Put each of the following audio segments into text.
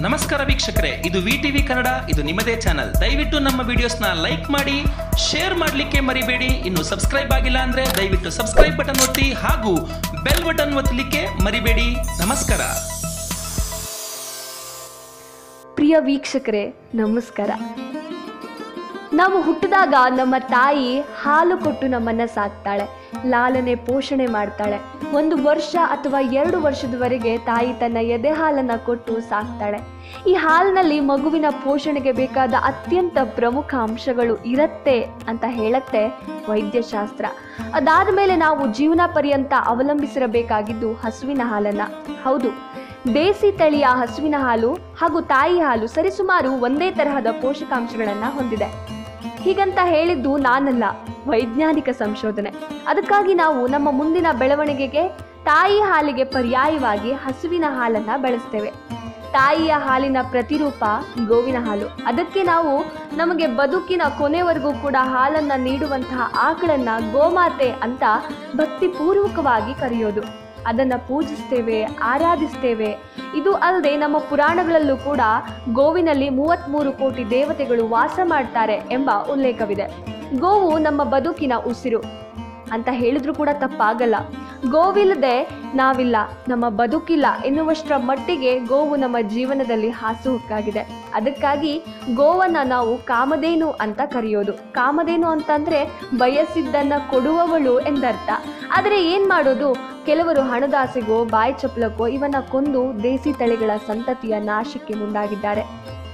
ನಮಸ್ಕಾರ ವೀಕ್ಷಕರೇ ಇದು ವಿ ಟಿವಿ ಕನ್ನಡ ಇದು ನಿಮ್ಮದೇ ಚಾನಲ್ ದಯವಿಟ್ಟು ನಮ್ಮ ವಿಡಿಯೋಸ್ನ ಲೈಕ್ ಮಾಡಿ ಶೇರ್ ಮಾಡಲಿಕ್ಕೆ ಮರಿಬೇಡಿ ಇನ್ನು ಸಬ್ಸ್ಕ್ರೈಬ್ ಆಗಿಲ್ಲ ಅಂದ್ರೆ ದಯವಿಟ್ಟು ಸಬ್ಸ್ಕ್ರೈಬ್ ಬಟನ್ ಒತ್ತಿ ಹಾಗೂ ಬೆಲ್ ಬಟನ್ ಒತ್ತಲಿಕ್ಕೆ ಮರಿಬೇಡಿ ನಮಸ್ಕಾರ ಪ್ರಿಯ ವೀಕ್ಷಕರೇ ನಮಸ್ಕಾರ ನಾವು ಹುಟ್ಟಿದಾಗ ನಮ್ಮ ತಾಯಿ ಹಾಲು ಕೊಟ್ಟು ನಮ್ಮನ್ನ ಸಾಕ್ತಾಳೆ ಲಾಲನೆ ಪೋಷಣೆ ಮಾಡ್ತಾಳೆ ಒಂದು ವರ್ಷ ಅಥವಾ ಎರಡು ವರ್ಷದವರೆಗೆ ತಾಯಿ ತನ್ನ ಎದೆ ಹಾಲನ್ನ ಕೊಟ್ಟು ಸಾಕ್ತಾಳೆ ಈ ಹಾಲಿನಲ್ಲಿ ಮಗುವಿನ ಪೋಷಣೆಗೆ ಬೇಕಾದ ಅತ್ಯಂತ ಪ್ರಮುಖ ಅಂಶಗಳು ಇರತ್ತೆ ಅಂತ ಹೇಳತ್ತೆ ವೈದ್ಯಶಾಸ್ತ್ರ ಅದಾದ ಮೇಲೆ ನಾವು ಜೀವನ ಪರ್ಯಂತ ಅವಲಂಬಿಸಿರಬೇಕಾಗಿದ್ದು ಹಸುವಿನ ಹಾಲನ್ನ ಹೌದು ದೇಸಿ ತಳಿಯ ಹಸುವಿನ ಹಾಲು ಹಾಗೂ ತಾಯಿ ಹಾಲು ಸರಿಸುಮಾರು ಒಂದೇ ತರಹದ ಪೋಷಕಾಂಶಗಳನ್ನು ಹೊಂದಿದೆ ಹೀಗಂತ ಹೇಳಿದ್ದು ನಾನಲ್ಲ ವೈಜ್ಞಾನಿಕ ಸಂಶೋಧನೆ ಅದಕ್ಕಾಗಿ ನಾವು ನಮ್ಮ ಮುಂದಿನ ಬೆಳವಣಿಗೆಗೆ ತಾಯಿ ಹಾಲಿಗೆ ಪರ್ಯಾಯವಾಗಿ ಹಸುವಿನ ಹಾಲನ್ನ ಬಳಸ್ತೇವೆ ತಾಯಿಯ ಹಾಲಿನ ಪ್ರತಿರೂಪ ಗೋವಿನ ಹಾಲು ಅದಕ್ಕೆ ನಾವು ನಮಗೆ ಬದುಕಿನ ಕೊನೆವರೆಗೂ ಕೂಡ ಹಾಲನ್ನ ನೀಡುವಂತಹ ಆಕಳನ್ನ ಗೋಮಾತೆ ಅಂತ ಭಕ್ತಿಪೂರ್ವಕವಾಗಿ ಕರೆಯೋದು ಅದನ್ನು ಪೂಜಿಸ್ತೇವೆ ಆರಾಧಿಸ್ತೇವೆ ಇದು ಅಲ್ಲದೆ ನಮ್ಮ ಪುರಾಣಗಳಲ್ಲೂ ಕೂಡ ಗೋವಿನಲ್ಲಿ ಮೂವತ್ತ್ಮೂರು ಕೋಟಿ ದೇವತೆಗಳು ವಾಸ ಮಾಡ್ತಾರೆ ಎಂಬ ಉಲ್ಲೇಖವಿದೆ ಗೋವು ನಮ್ಮ ಬದುಕಿನ ಉಸಿರು ಅಂತ ಹೇಳಿದ್ರೂ ಕೂಡ ತಪ್ಪಾಗಲ್ಲ ಗೋವಿಲ್ಲದೆ ನಾವಿಲ್ಲ ನಮ್ಮ ಬದುಕಿಲ್ಲ ಎನ್ನುವಷ್ಟರ ಮಟ್ಟಿಗೆ ಗೋವು ನಮ್ಮ ಜೀವನದಲ್ಲಿ ಹಾಸುಹೊಕ್ಕಾಗಿದೆ ಅದಕ್ಕಾಗಿ ಗೋವನ್ನ ನಾವು ಕಾಮಧೇನು ಅಂತ ಕರೆಯೋದು ಕಾಮಧೇನು ಅಂತಂದ್ರೆ ಬಯಸಿದ್ದನ್ನ ಕೊಡುವವಳು ಎಂದರ್ಥ ಆದರೆ ಏನ್ ಮಾಡೋದು ಕೆಲವರು ಹಣದಾಸೆಗೋ ಬಾಯಿ ಚಪ್ಪಲಕ್ಕೋ ಇವನ್ನ ಕೊಂದು ದೇಸಿ ತಳಿಗಳ ಸಂತತಿಯ ನಾಶಕ್ಕೆ ಮುಂದಾಗಿದ್ದಾರೆ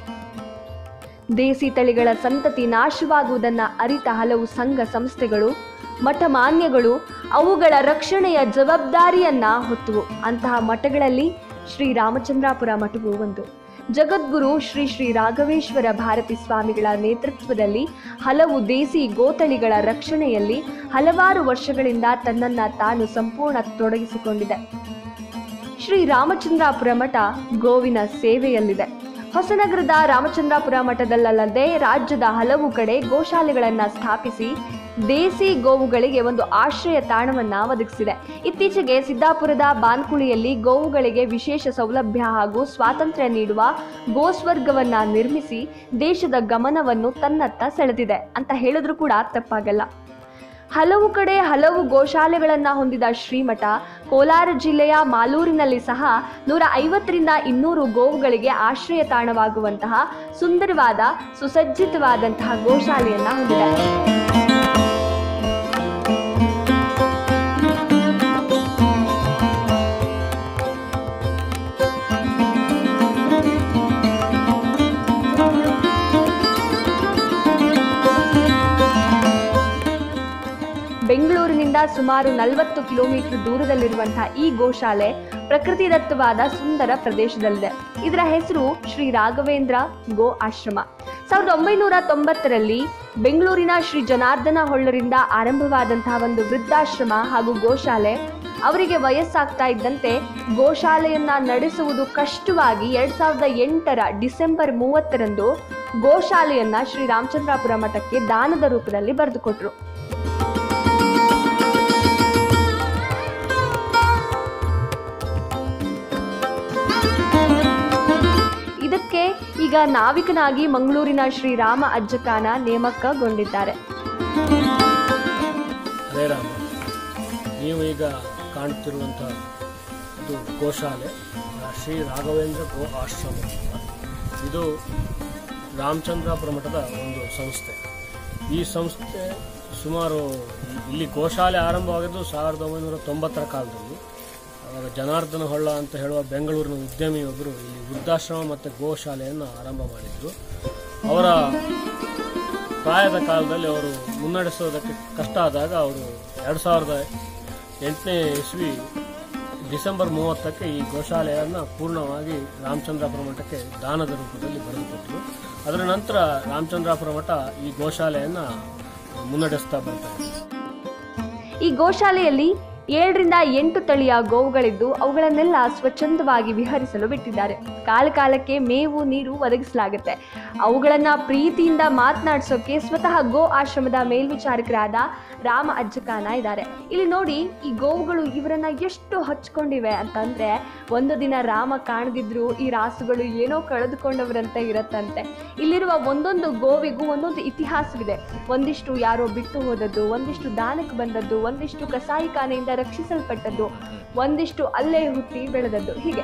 ದೇಸಿ ತಳಿಗಳ ಸಂತತಿ ನಾಶವಾಗುವುದನ್ನು ಅರಿತ ಹಲವು ಸಂಘ ಸಂಸ್ಥೆಗಳು ಮಠಮಾನ್ಯಗಳು ಅವುಗಳ ರಕ್ಷಣೆಯ ಜವಾಬ್ದಾರಿಯನ್ನ ಹೊತ್ತುವು ಅಂತಹ ಮಠಗಳಲ್ಲಿ ಶ್ರೀ ರಾಮಚಂದ್ರಾಪುರ ಮಠವು ಒಂದು ಜಗದ್ಗುರು ಶ್ರೀ ಶ್ರೀ ರಾಘವೇಶ್ವರ ಭಾರತಿ ಸ್ವಾಮಿಗಳ ನೇತೃತ್ವದಲ್ಲಿ ಹಲವು ದೇಸಿ ಗೋತಳಿಗಳ ರಕ್ಷಣೆಯಲ್ಲಿ ಹಲವಾರು ವರ್ಷಗಳಿಂದ ತನ್ನನ್ನ ತಾನು ಸಂಪೂರ್ಣ ತೊಡಗಿಸಿಕೊಂಡಿದೆ ಶ್ರೀ ರಾಮಚಂದ್ರಾಪುರ ಮಠ ಗೋವಿನ ಸೇವೆಯಲ್ಲಿದೆ ಹೊಸನಗರದ ರಾಮಚಂದ್ರಾಪುರ ಮಠದಲ್ಲದೆ ರಾಜ್ಯದ ಹಲವು ಕಡೆ ಗೋಶಾಲೆಗಳನ್ನು ಸ್ಥಾಪಿಸಿ ದೇಸಿ ಗೋವುಗಳಿಗೆ ಒಂದು ಆಶ್ರಯ ತಾಣವನ್ನ ಒದಗಿಸಿದೆ ಇತ್ತೀಚೆಗೆ ಸಿದ್ದಾಪುರದ ಬಾನ್ಕುಳಿಯಲ್ಲಿ ಗೋವುಗಳಿಗೆ ವಿಶೇಷ ಸೌಲಭ್ಯ ಹಾಗೂ ಸ್ವಾತಂತ್ರ್ಯ ನೀಡುವ ಗೋಸ್ವರ್ಗವನ್ನ ನಿರ್ಮಿಸಿ ದೇಶದ ಗಮನವನ್ನು ತನ್ನತ್ತ ಸೆಳೆದಿದೆ ಅಂತ ಹೇಳಿದ್ರೂ ಕೂಡ ತಪ್ಪಾಗಲ್ಲ ಹಲವು ಕಡೆ ಹಲವು ಗೋಶಾಲೆಗಳನ್ನು ಹೊಂದಿದ ಶ್ರೀಮಠ ಕೋಲಾರ ಜಿಲ್ಲೆಯ ಮಾಲೂರಿನಲ್ಲಿ ಸಹ ನೂರ ಐವತ್ತರಿಂದ ಇನ್ನೂರು ಗೋವುಗಳಿಗೆ ಆಶ್ರಯ ತಾಣವಾಗುವಂತಹ ಸುಂದರವಾದ ಸುಸಜ್ಜಿತವಾದಂತಹ ಗೋಶಾಲೆಯನ್ನ ಹೊಂದಿದೆ ಬೆಂಗಳೂರಿನಿಂದ ಸುಮಾರು ನಲವತ್ತು ಕಿಲೋಮೀಟರ್ ದೂರದಲ್ಲಿರುವಂತಹ ಈ ಗೋಶಾಲೆ ಪ್ರಕೃತಿದತ್ತವಾದ ಸುಂದರ ಪ್ರದೇಶದಲ್ಲಿದೆ ಇದರ ಹೆಸರು ಶ್ರೀ ರಾಘವೇಂದ್ರ ಗೋ ಆಶ್ರಮ ಸಾವಿರದ ಒಂಬೈನೂರ ತೊಂಬತ್ತರಲ್ಲಿ ಬೆಂಗಳೂರಿನ ಶ್ರೀ ಜನಾರ್ದನ ಹೊಳ್ಳರಿಂದ ಆರಂಭವಾದಂತಹ ಒಂದು ವೃದ್ಧಾಶ್ರಮ ಹಾಗೂ ಗೋಶಾಲೆ ಅವರಿಗೆ ವಯಸ್ಸಾಗ್ತಾ ಇದ್ದಂತೆ ಗೋಶಾಲೆಯನ್ನ ನಡೆಸುವುದು ಕಷ್ಟವಾಗಿ ಎರಡ್ ಸಾವಿರದ ಎಂಟರ ಡಿಸೆಂಬರ್ ಮೂವತ್ತರಂದು ಗೋಶಾಲೆಯನ್ನ ಶ್ರೀ ರಾಮಚಂದ್ರಾಪುರ ಮಠಕ್ಕೆ ದಾನದ ರೂಪದಲ್ಲಿ ಬರೆದುಕೊಟ್ರು ಇದಕ್ಕೆ ಈಗ ನಾವಿಕನಾಗಿ ಮಂಗಳೂರಿನ ಶ್ರೀರಾಮ ಅಜ್ಜಕಾನ ನೇಮಕಗೊಂಡಿದ್ದಾರೆ ಹರೇ ರಾಮ ನೀವು ಈಗ ಕಾಣುತ್ತಿರುವಂಥ ಇದು ಗೋಶಾಲೆ ಆ, ಶ್ರೀ ರಾಘವೇಂದ್ರ ಗೋ ಆಶ್ರಮ ಅಂತ. ಇದು ರಾಮಚಂದ್ರಾಪುರ ಮಠದ ಒಂದು ಸಂಸ್ಥೆ ಈ ಸಂಸ್ಥೆ ಸುಮಾರು ಇಲ್ಲಿ ಗೋಶಾಲೆ ಆರಂಭವಾಗಿದ್ದು ಸಾವಿರದ ಒಂಬೈನೂರ ತೊಂಬತ್ತರ ಕಾಲದಲ್ಲಿ ಆವಾಗ ಜನಾರ್ದನ ಹೊಳ್ಳ ಅಂತ ಹೇಳುವ ಬೆಂಗಳೂರಿನ ಉದ್ಯಮಿಯೊಬ್ಬರು ಇಲ್ಲಿ ವೃದ್ಧಾಶ್ರಮ ಮತ್ತು ಗೋಶಾಲೆಯನ್ನು ಆರಂಭ ಮಾಡಿದರು ಅವರ ಪ್ರಾಯದ ಕಾಲದಲ್ಲಿ ಅವರು ಮುನ್ನಡೆಸೋದಕ್ಕೆ ಕಷ್ಟ ಆದಾಗ ಅವರು ಎರಡು ಸಾವಿರದ ಎಂಟನೇ ಇಸ್ವಿ ಡಿಸೆಂಬರ್ ಮೂವತ್ತಕ್ಕೆ ಈ ಗೋಶಾಲೆಯನ್ನು ಪೂರ್ಣವಾಗಿ ರಾಮಚಂದ್ರಾಪುರ ಮಠಕ್ಕೆ ದಾನದ ರೂಪದಲ್ಲಿ ಬರೆದುಕೊಟ್ಟರು ಅದರ ನಂತರ ರಾಮಚಂದ್ರಾಪುರ ಮಠ ಈ ಗೋಶಾಲೆಯನ್ನು ಮುನ್ನಡೆಸ್ತಾ ಬರ್ತಾರೆ ಈ ಗೋಶಾಲೆಯಲ್ಲಿ ಏಳರಿಂದ ಎಂಟು ತಳಿಯ ಗೋವುಗಳಿದ್ದು ಅವುಗಳನ್ನೆಲ್ಲ ಸ್ವಚ್ಛಂದವಾಗಿ ವಿಹರಿಸಲು ಬಿಟ್ಟಿದ್ದಾರೆ ಕಾಲ ಕಾಲಕ್ಕೆ ಮೇವು ನೀರು ಒದಗಿಸಲಾಗುತ್ತೆ ಅವುಗಳನ್ನ ಪ್ರೀತಿಯಿಂದ ಮಾತನಾಡಿಸೋಕೆ ಸ್ವತಃ ಗೋ ಆಶ್ರಮದ ಮೇಲ್ವಿಚಾರಕರಾದ ರಾಮ ಅಜ್ಜಕಾನ ಇದ್ದಾರೆ ಇಲ್ಲಿ ನೋಡಿ ಈ ಗೋವುಗಳು ಇವರನ್ನ ಎಷ್ಟು ಹಚ್ಕೊಂಡಿವೆ ಅಂತಂದ್ರೆ ಒಂದು ದಿನ ರಾಮ ಕಾಣದಿದ್ರು ಈ ರಾಸುಗಳು ಏನೋ ಕಳೆದುಕೊಂಡವರಂತೆ ಇರತ್ತಂತೆ ಇಲ್ಲಿರುವ ಒಂದೊಂದು ಗೋವಿಗೂ ಒಂದೊಂದು ಇತಿಹಾಸವಿದೆ ಒಂದಿಷ್ಟು ಯಾರೋ ಬಿಟ್ಟು ಹೋದದ್ದು ಒಂದಿಷ್ಟು ದಾನಕ್ಕೆ ಬಂದದ್ದು ಒಂದಿಷ್ಟು ಕಸಾಯಿಖಾನೆಯಿಂದ ರಕ್ಷಿಸಲ್ಪಟ್ಟದ್ದು ಒಂದಿಷ್ಟು ಅಲ್ಲೇ ಹುಟ್ಟಿ ಬೆಳೆದದ್ದು ಹೀಗೆ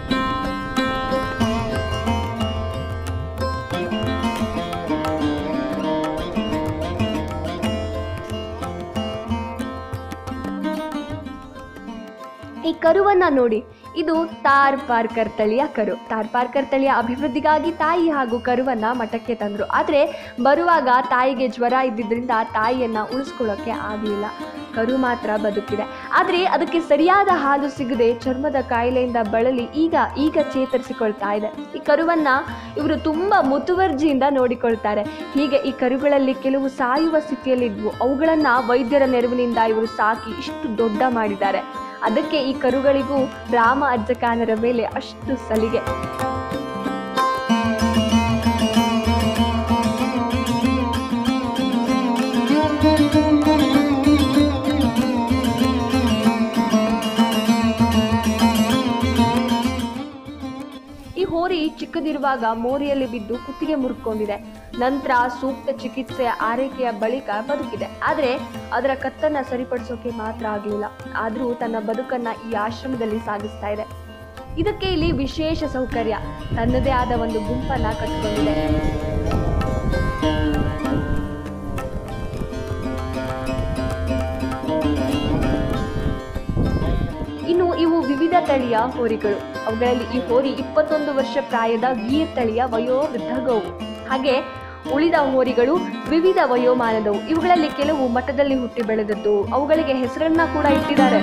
ಈ ಕರುವನ್ನ ನೋಡಿ ಇದು ತಾರ್ ಪಾರ್ಕರ್ ತಳಿಯ ಕರು ತಾರ್ ಪಾರ್ಕರ್ ತಳಿಯ ಅಭಿವೃದ್ಧಿಗಾಗಿ ತಾಯಿ ಹಾಗೂ ಕರುವನ್ನ ಮಠಕ್ಕೆ ತಂದ್ರು ಆದ್ರೆ ಬರುವಾಗ ತಾಯಿಗೆ ಜ್ವರ ಇದ್ದಿದ್ರಿಂದ ತಾಯಿಯನ್ನ ಉಳಿಸ್ಕೊಳ್ಳೋಕೆ ಆಗಲಿಲ್ಲ ಕರು ಮಾತ್ರ ಬದುಕಿದೆ ಆದ್ರೆ ಅದಕ್ಕೆ ಸರಿಯಾದ ಹಾಲು ಸಿಗದೆ ಚರ್ಮದ ಕಾಯಿಲೆಯಿಂದ ಬಳಲಿ ಈಗ ಈಗ ಚೇತರಿಸಿಕೊಳ್ತಾ ಇದೆ ಈ ಕರುವನ್ನ ಇವರು ತುಂಬಾ ಮುತುವರ್ಜಿಯಿಂದ ನೋಡಿಕೊಳ್ತಾರೆ ಹೀಗೆ ಈ ಕರುಗಳಲ್ಲಿ ಕೆಲವು ಸಾಯುವ ಸ್ಥಿತಿಯಲ್ಲಿದ್ವು ಅವುಗಳನ್ನ ವೈದ್ಯರ ನೆರವಿನಿಂದ ಇವರು ಸಾಕಿ ಇಷ್ಟು ದೊಡ್ಡ ಮಾಡಿದ್ದಾರೆ ಅದಕ್ಕೆ ಈ ಕರುಗಳಿಗೂ ರಾಮ ಅಜ್ಜಕಾನರ ಮೇಲೆ ಅಷ್ಟು ಸಲಿಗೆ ಈ ಹೋರಿ ಚಿಕ್ಕದಿರುವಾಗ ಮೋರಿಯಲ್ಲಿ ಬಿದ್ದು ಕುತ್ತಿಗೆ ಮುರ್ಕೊಂಡಿದೆ ನಂತರ ಸೂಕ್ತ ಚಿಕಿತ್ಸೆ ಆರೈಕೆಯ ಬಳಿಕ ಬದುಕಿದೆ ಆದ್ರೆ ಅದರ ಕತ್ತನ್ನ ಸರಿಪಡಿಸೋಕೆ ಮಾತ್ರ ಆಗಲಿಲ್ಲ ಆದ್ರೂ ತನ್ನ ಬದುಕನ್ನ ಈ ಆಶ್ರಮದಲ್ಲಿ ಸಾಗಿಸ್ತಾ ಇದೆ ಇದಕ್ಕೆ ಇಲ್ಲಿ ವಿಶೇಷ ಸೌಕರ್ಯ ತನ್ನದೇ ಆದ ಒಂದು ಗುಂಪನ್ನ ಕಟ್ಟಿಕೊಂಡಿದೆ ಇನ್ನು ಇವು ವಿವಿಧ ತಳಿಯ ಹೋರಿಗಳು ಅವುಗಳಲ್ಲಿ ಈ ಹೋರಿ ಇಪ್ಪತ್ತೊಂದು ವರ್ಷ ಪ್ರಾಯದ ಗೀರ್ ತಳಿಯ ವಯೋವೃದ್ಧ ಗೋವು ಹಾಗೆ ಉಳಿದ ಹೋರಿಗಳು ವಿವಿಧ ವಯೋಮಾನದವು ಇವುಗಳಲ್ಲಿ ಕೆಲವು ಮಠದಲ್ಲಿ ಹುಟ್ಟಿ ಬೆಳೆದದ್ದು ಅವುಗಳಿಗೆ ಹೆಸರನ್ನ ಕೂಡ ಇಟ್ಟಿದ್ದಾರೆ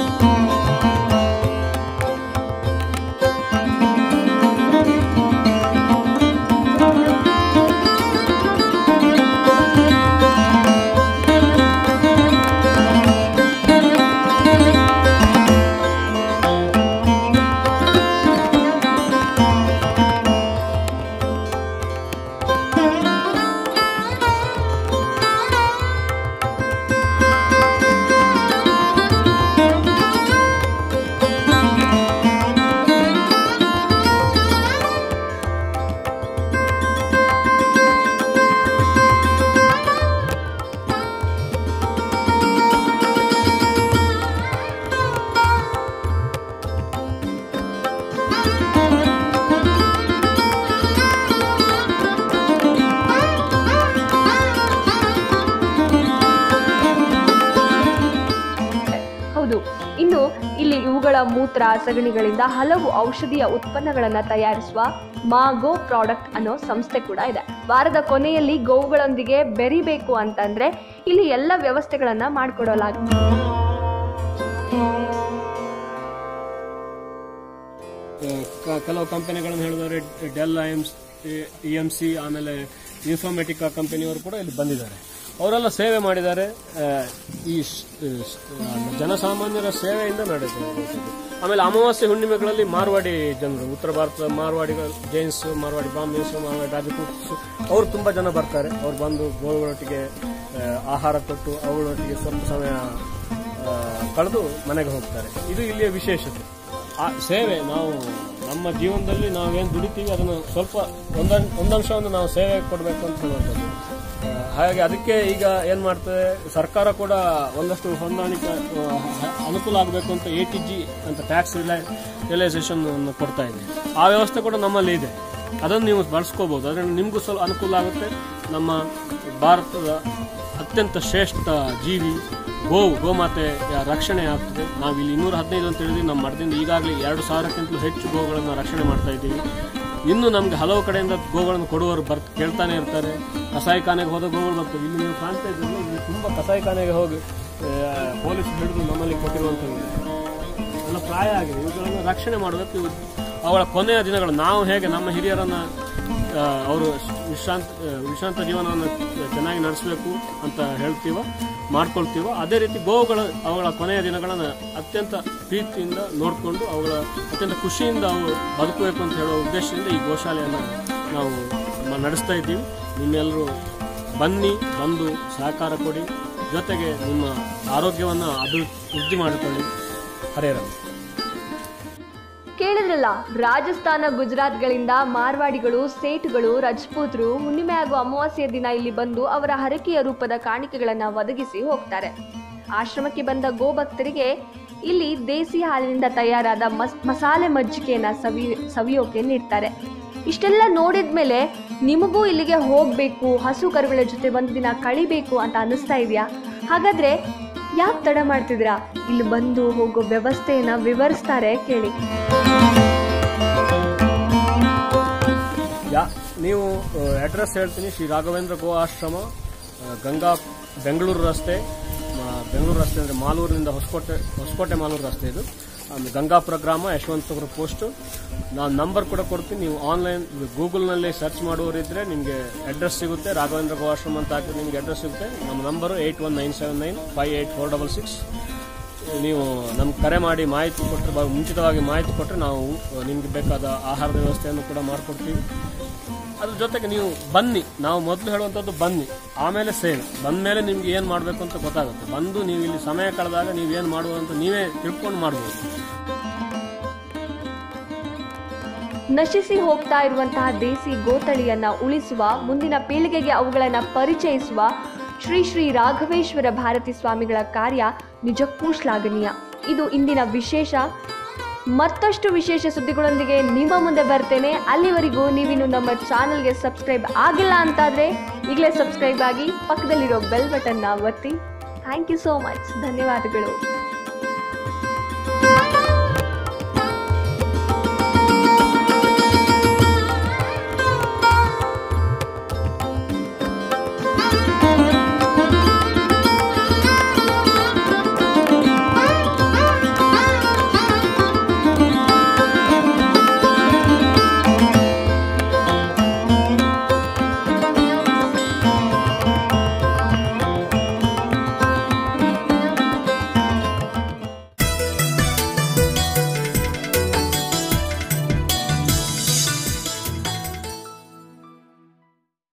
ಹೌದು ಇನ್ನು ಇಲ್ಲಿ ಇವುಗಳ ಮೂತ್ರ ಸಗಣಿಗಳಿಂದ ಹಲವು ಔಷಧೀಯ ಉತ್ಪನ್ನಗಳನ್ನು ತಯಾರಿಸುವ ಮಾಗೋ ಪ್ರಾಡಕ್ಟ್ ಅನ್ನೋ ಸಂಸ್ಥೆ ಕೂಡ ಇದೆ ವಾರದ ಕೊನೆಯಲ್ಲಿ ಗೋವುಗಳೊಂದಿಗೆ ಬೆರಿಬೇಕು ಅಂತಂದ್ರೆ ಇಲ್ಲಿ ಎಲ್ಲ ವ್ಯವಸ್ಥೆಗಳನ್ನ ಮಾಡಿಕೊಡಲಾಗುತ್ತೆ ಕ- ಕೆಲವು ಕಂಪನಿಗಳನ್ನು ಹೇಳಿದರೆ Dell I M E M C ಆಮೇಲೆ ಇನ್ಫಾರ್ಮೆಟಿಕಾ ಕಂಪನಿಯವರು ಕೂಡ ಇಲ್ಲಿ ಬಂದಿದ್ದಾರೆ ಅವರೆಲ್ಲ ಸೇವೆ ಮಾಡಿದ್ದಾರೆ ಆ, ಈ ಸ್- ಸ್- ಆ, ಜನಸಾಮಾನ್ಯರ ಸೇವೆಯಿಂದ ನಡೆದಿದೆ ಆಮೇಲೆ ಅಮಾವಾಸ್ಯೆ ಹುಣ್ಣಿಮೆಗಳಲ್ಲಿ ಮಾರ್ವಾಡಿ ಜನರು ಉತ್ತರ ಭಾರತದ ಮಾರ್ವಾಡಿಗಳು ಜೈನ್ಸ್ ಮಾರ್ವಾಡಿ ಬಾಂಬೆಸ್ ಮಾರ್ವಾಡಿ ರಾಜಪೂತ್ಸ್ ಅವರು ತುಂಬಾ ಜನ ಬರ್ತಾರೆ ಅವ್ರು ಬಂದು ಗೋವುಗಳೊಟ್ಟಿಗೆ ಆ, ಆಹಾರ ಕೊಟ್ಟು ಅವುಗಳೊಟ್ಟಿಗೆ ಸ್ವಲ್ಪ ಸಮಯ ಆ, ಕಳೆದು ಮನೆಗೆ ಹೋಗ್ತಾರೆ ಇದು ಇಲ್ಲಿಯ ವಿಶೇಷತೆ ಆ ಸೇವೆ ನಾವು ನಮ್ಮ ಜೀವನದಲ್ಲಿ ನಾವೇನು ದುಡಿತೀವಿ ಅದನ್ನು ಸ್ವಲ್ಪ ಒಂದಂ ಒಂದಂಶವನ್ನು ನಾವು ಸೇವೆ ಕೊಡಬೇಕು ಅಂತ ಹೇಳುವಂಥದ್ದು ಆ, ಹಾಗಾಗಿ ಅದಕ್ಕೆ ಈಗ ಏನ್ ಮಾಡ್ತದೆ ಸರ್ಕಾರ ಕೂಡ ಒಂದಷ್ಟು ಹೊಂದಾಣಿಕೆ ಆ, ಹ- ಅನುಕೂಲ ಆಗಬೇಕು ಅಂತ ಎ ಟಿ ಜಿ ಅಂತ ಟ್ಯಾಕ್ಸ್ ರಿಯಲೈಸೇಷನ್ ಕೊಡ್ತಾ ಇದೆ ಆ ವ್ಯವಸ್ಥೆ ಕೂಡ ನಮ್ಮಲ್ಲಿ ಇದೆ ಅದನ್ನು ನೀವು ಬಳಸ್ಕೋಬಹುದು ಅದರಿಂದ ನಿಮಗೂ ಸ್ವಲ್ಪ ಅನುಕೂಲ ಆಗುತ್ತೆ ನಮ್ಮ ಭಾರತದ ಅತ್ಯಂತ ಶ್ರೇಷ್ಠ ಜೀವಿ ಗೋವು ಗೋಮಾತೆಯ ರಕ್ಷಣೆ ಆಗ್ತದೆ ನಾವು ಇಲ್ಲಿ ಇನ್ನೂರ ಹದಿನೈದು ಅಂತ ಹೇಳಿದ್ವಿ ನಮ್ಮ ಮಠದಿಂದ ಈಗಾಗಲೇ ಎರಡು ಸಾವಿರಕ್ಕಿಂತಲೂ ಹೆಚ್ಚು ಗೋವುಗಳನ್ನು ರಕ್ಷಣೆ ಮಾಡ್ತಾ ಇದ್ದೀವಿ ಇನ್ನು ನಮ್ಗೆ ಹಲವು ಕಡೆಯಿಂದ ಗೋಗಳನ್ನು ಕೊಡುವವರು ಬರ್ ಕೇಳ್ತಾನೆ ಇರ್ತಾರೆ ಕಸಾಯಿಖಾನೆಗೆ ಹೋದ ಗೋಗಳು ಬರ್ತವೆ ಇಲ್ಲಿ ನೀವು ಕಾಣ್ತಾ ಇದ್ದೀರಲ್ಲ ಇಲ್ಲಿ ತುಂಬ ಕಸಾಯಿಖಾನೆಗೆ ಹೋಗಿ ಆ, ಪೊಲೀಸ್ ಹಿಡಿದು ನಮ್ಮಲ್ಲಿ ಕೊಟ್ಟಿರುವಂಥದ್ದು ಎಲ್ಲ ಪ್ರಾಯ ಆಗಿದೆ ಇವುಗಳನ್ನು ರಕ್ಷಣೆ ಮಾಡೋದಕ್ಕೆ ಇವು- ಅವುಗಳ ಕೊನೆಯ ದಿನಗಳು ನಾವು ಹೇಗೆ ನಮ್ಮ ಹಿರಿಯರನ್ನ ಆ, ಅವರು ವಿಶ್ರಾಂತ ಆ, ವಿಶ್ರಾಂತ ಜೀವನವನ್ನು ಚೆನ್ನಾಗಿ ನಡೆಸಬೇಕು ಅಂತ ಹೇಳ್ತೀವೋ ಮಾಡ್ಕೊಳ್ತೀವೋ ಅದೇ ರೀತಿ ಗೋವುಗಳ ಅವುಗಳ ಕೊನೆಯ ದಿನಗಳನ್ನು ಅತ್ಯಂತ ಪ್ರೀತಿಯಿಂದ ನೋಡಿಕೊಂಡು ಅವುಗಳ ಅತ್ಯಂತ ಖುಷಿಯಿಂದ ಅವು ಬದುಕಬೇಕು ಅಂತ ಹೇಳೋ ಉದ್ದೇಶದಿಂದ ಈ ಗೋಶಾಲೆಯನ್ನು ನಾವು ಮ- ನಡೆಸ್ತಾ ಇದ್ದೀವಿ ನಿಮ್ಮೆಲ್ಲರೂ ಬನ್ನಿ ಬಂದು ಸಹಕಾರ ಕೊಡಿ ಜೊತೆಗೆ ನಿಮ್ಮ ಆರೋಗ್ಯವನ್ನು ಅಭಿವೃದ್ಧಿ ಮಾಡಿಕೊಳ್ಳಿ ಹರೇ ರಾಮ್ ಕೇಳಿದ್ರಲ್ಲ ರಾಜಸ್ಥಾನ ಗುಜರಾತ್ಗಳಿಂದ ಮಾರ್ವಾಡಿಗಳು ಸೇಟುಗಳು ರಜಪೂತರು ಹುಣ್ಣಿಮೆ ಹಾಗೂ ಅಮಾವಾಸ್ಯೆಯ ದಿನ ಇಲ್ಲಿ ಬಂದು ಅವರ ಹರಕೆಯ ರೂಪದ ಕಾಣಿಕೆಗಳನ್ನು ಒದಗಿಸಿ ಹೋಗ್ತಾರೆ ಆಶ್ರಮಕ್ಕೆ ಬಂದ ಗೋಭಕ್ತರಿಗೆ ಇಲ್ಲಿ ದೇಸಿ ಹಾಲಿನಿಂದ ತಯಾರಾದ ಮಸ್ ಮಸಾಲೆ ಮಜ್ಜಿಗೆಯನ್ನ ಸವಿ ಸವಿಯೋಕೆ ನೀಡ್ತಾರೆ ಇಷ್ಟೆಲ್ಲ ನೋಡಿದ್ಮೇಲೆ ನಿಮಗೂ ಇಲ್ಲಿಗೆ ಹೋಗಬೇಕು ಹಸು ಕರುಗಳ ಜೊತೆ ಒಂದು ದಿನ ಕಳಿಬೇಕು ಅಂತ ಅನ್ನಿಸ್ತಾ ಇದೆಯಾ ಹಾಗಾದ್ರೆ ಯಾಕೆ ತಡ ಮಾಡ್ತಿದ್ದೀರಾ ಇಲ್ಲಿ ಬಂದು ಹೋಗೋ ವ್ಯವಸ್ಥೆಯನ್ನ ವಿವರಿಸ್ತಾರೆ ಕೇಳಿ ಯಾ ನೀವು ಅಡ್ರೆಸ್ ಹೇಳ್ತೀನಿ ಶ್ರೀ ರಾಘವೇಂದ್ರ ಗೋ ಆಶ್ರಮ ಆ, ಗಂಗಾ ಬೆಂಗಳೂರು ರಸ್ತೆ ಆ, ಬೆಂಗಳೂರು ರಸ್ತೆ ಅಂದರೆ ಮಾಲೂರಿನಿಂದ ಹೊಸಕೋಟೆ ಹೊಸಕೋಟೆ ಮಾಲೂರು ರಸ್ತೆ ಇದು ಆಮೇಲೆ ಗಂಗಾಪುರ ಗ್ರಾಮ ಯಶವಂತಪುರ ಪೋಸ್ಟ್ ನಾನು ನಂಬರ್ ಕೂಡ ಕೊಡ್ತೀನಿ ನೀವು ಆನ್ಲೈನ್ ಗೂಗಲ್ನಲ್ಲಿ ಸರ್ಚ್ ಮಾಡುವವರಿದ್ದರೆ ನಿಮಗೆ ಅಡ್ರೆಸ್ ಸಿಗುತ್ತೆ ರಾಘವೇಂದ್ರ ಗೋ ಆಶ್ರಮ ಅಂತ ಹಾಕಿದ್ರೆ ನಿಮಗೆ ಅಡ್ರೆಸ್ ಸಿಗುತ್ತೆ ನಮ್ಮ number eight one nine seven nine five eight four double six ನೀವು ನಮ್ಗೆ ಕರೆ ಮಾಡಿ ಮಾಹಿತಿ ಕೊಟ್ಟರೆ ಬ- ಮುಂಚಿತವಾಗಿ ಮಾಹಿತಿ ಕೊಟ್ಟರೆ ನಾವು ನಿಮಗೆ ಬೇಕಾದ ಆಹಾರದ ವ್ಯವಸ್ಥೆಯನ್ನು ಕೂಡ ಮಾಡಿಕೊಡ್ತೀವಿ ಅದ್ರ ಜೊತೆಗೆ ನೀವು ಬನ್ನಿ ನಾವು ಮೊದಲು ಹೇಳುವಂಥದ್ದು ಬನ್ನಿ ಆಮೇಲೆ ಸೇವೆ ಬಂದ ಮೇಲೆ ನಿಮ್ಗೆ ಏನು ಮಾಡಬೇಕು ಅಂತ ಗೊತ್ತಾಗುತ್ತೆ ಬಂದು ನೀವು ಇಲ್ಲಿ ಸಮಯ ಕಳೆದಾಗ ನೀವೇನು ಮಾಡುವಂತ ನೀವೇ ತಿಳ್ಕೊಂಡು ಮಾಡ್ಬೋದು ನಶಿಸಿ ಹೋಗ್ತಾ ಇರುವಂತಹ ದೇಸಿ ಗೋತಳಿಯನ್ನ ಉಳಿಸುವ ಮುಂದಿನ ಪೀಳಿಗೆಗೆ ಅವುಗಳನ್ನ ಪರಿಚಯಿಸುವ ಶ್ರೀ ಶ್ರೀ ರಾಘವೇಶ್ವರ ಭಾರತಿ ಸ್ವಾಮಿಗಳ ಕಾರ್ಯ ನಿಜಕ್ಕೂ ಶ್ಲಾಘನೀಯ ಇದು ಇಂದಿನ ವಿಶೇಷ ಮತ್ತಷ್ಟು ವಿಶೇಷ ಸುದ್ದಿಗಳೊಂದಿಗೆ ನಿಮ್ಮ ಮುಂದೆ ಬರ್ತೇನೆ ಅಲ್ಲಿವರೆಗೂ ನೀವಿನ್ನು ನಮ್ಮ ಚಾನಲ್ಗೆ ಸಬ್ಸ್ಕ್ರೈಬ್ ಆಗಿಲ್ಲ ಅಂತಾದರೆ ಈಗಲೇ ಸಬ್ಸ್ಕ್ರೈಬ್ ಆಗಿ ಪಕ್ಕದಲ್ಲಿರೋ ಬೆಲ್ ಬಟನ್ನ ಒತ್ತಿ ಥ್ಯಾಂಕ್ ಯು ಸೋ ಮಚ್ ಧನ್ಯವಾದಗಳು